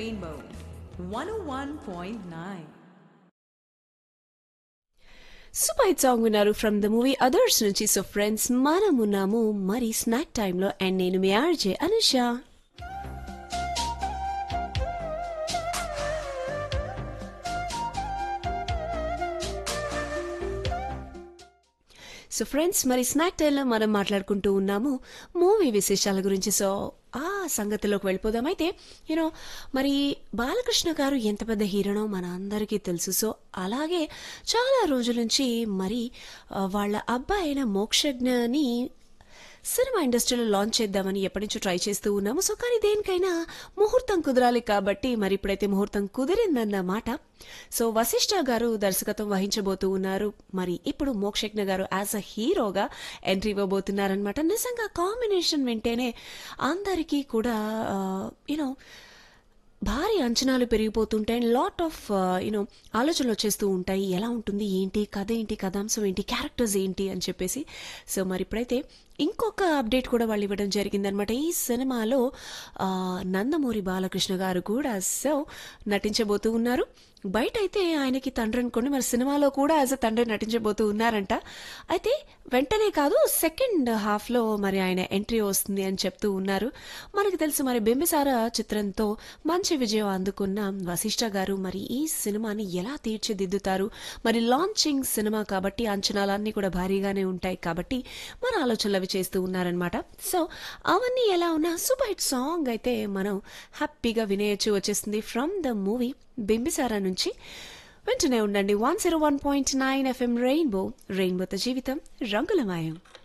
Rainbow 101.9. Super hit song విన్నారు from the movie Others నుంచి so friends మనమున్నాము మరి స్నాక్ టైంలో అండ్ నేను మీ ఆర్జే అనుష సో ఫ్రెండ్స్ మరి స్నాక్ టైంలో మనం మాట్లాడుకుంటూ ఉన్నాము మూవీ విశేషాల గురించి సో ఆ సంగతిలోకి వెళ్ళిపోదాం అయితే యూనో మరి బాలకృష్ణ గారు ఎంత పెద్ద హీరోనో మన అందరికీ తెలుసు సో అలాగే చాలా రోజుల నుంచి మరి ఆ, వాళ్ళ అబ్బాయి అయిన మోక్షజ్ఞని సినిమా ఇండస్ట్రీలో లాంచ్ చేద్దామని ఎప్పటి నుంచో ట్రై చేస్తూ ఉన్నాము సో కానీ దేనికైనా ముహూర్తం కుదరాలి కాబట్టి మరి ఇప్పుడైతే ముహూర్తం కుదిరిందన్నమాట సో వశిష్ఠ గారు దర్శకత్వం వహించబోతూ ఉన్నారు మరి ఇప్పుడు మోక్షజ్ఞ గారు యాజ్ అ హీరోగా ఎంట్రీ ఇవ్వబోతున్నారనమాట నిజంగా కాంబినేషన్ వింటేనే అందరికీ కూడా యూనో భారీ అంచనాలు పెరిగిపోతుంటాయి అండ్ లాట్ ఆఫ్ యూనో ఆలోచనలు వచ్చేస్తూ ఉంటాయి ఎలా ఉంటుంది ఏంటి కథ ఏంటి కథాంశం ఏంటి క్యారెక్టర్స్ ఏంటి అని చెప్పేసి సో మరి ఇప్పుడైతే ఇంకొక అప్డేట్ కూడా వాళ్ళు ఇవ్వడం జరిగిందనమాట ఈ సినిమాలో ఆ, నందమూరి బాలకృష్ణ గారు కూడా సో నటించబోతూ ఉన్నారు బయట అయితే ఆయనకి తండ్రి అనుకోండి మరి సినిమాలో కూడా యాజ్ అ తండ్రి నటించబోతూ ఉన్నారంట అయితే వెంటనే కాదు సెకండ్ హాఫ్లో మరి ఆయన ఎంట్రీ వస్తుంది అని చెప్తూ ఉన్నారు మనకి తెలుసు మరి బింబిసార చిత్రంతో మంచి విజయం అందుకున్న వశిష్ఠ గారు మరి ఈ సినిమాని ఎలా తీర్చిదిద్దుతారు మరి లాంచింగ్ సినిమా కాబట్టి అంచనాలన్నీ కూడా భారీగానే ఉంటాయి కాబట్టి మన ఆలోచనలు అవి చేస్తూ ఉన్నారనమాట సో అవన్నీ ఎలా ఉన్నా సూపర్ హిట్ సాంగ్ అయితే మనం హ్యాపీగా వినేయచ్చు వచ్చేస్తుంది ఫ్రమ్ ద మూవీ బింబిసారా నుంచి వెంటనే ఉండండి one zero one point nine FM Rainbow రెయిన్బోతో జీవితం రంగులమయం